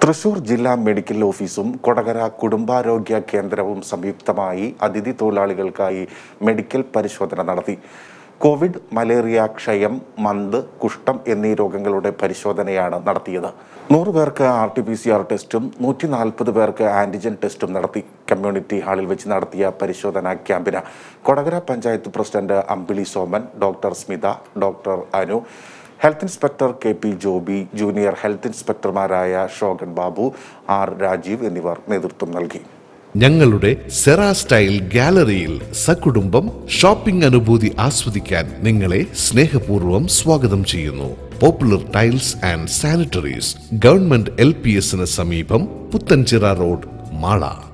തൃശൂർ ജില്ലാ മെഡിക്കൽ ഓഫീസും കൊടകര കുടുംബാരോഗ്യ കേന്ദ്രവും സംയുക്തമായി അതിഥി തൊഴിലാളികൾക്കായി മെഡിക്കൽ പരിശോധന നടത്തി കോവിഡ് മലേറിയ ക്ഷയം മന്ത് കുഷ്ഠം എന്നീ രോഗങ്ങളുടെ പരിശോധനയാണ് നടത്തിയത് നൂറ് പേർക്ക് R T P C R ടെസ്റ്റും നൂറ്റി നാൽപ്പത് പേർക്ക് ആന്റിജൻ ടെസ്റ്റും നടത്തി കമ്മ്യൂണിറ്റി ഹാളിൽ വെച്ച് നടത്തിയ പരിശോധനാ ക്യാമ്പിന് Kodakara panchayat president Ambili Soman doctor Smitha doctor Anu health inspector K P Joby junior health ഇൻസ്പെക്ടർമാരായ ഷോഗൻ ബാബു ആർ രാജീവ് എന്നിവർ നേതൃത്വം നൽകി ഞങ്ങളുടെ സെറാ സ്റ്റൈൽ ഗാലറിയിൽ സകുടുംബം ഷോപ്പിംഗ് അനുഭൂതി ആസ്വദിക്കാൻ നിങ്ങളെ സ്നേഹപൂർവ്വം സ്വാഗതം ചെയ്യുന്നു popular tiles and sanitaries government L P എസിന് സമീപം പുത്തൻചിറ റോഡ് മാള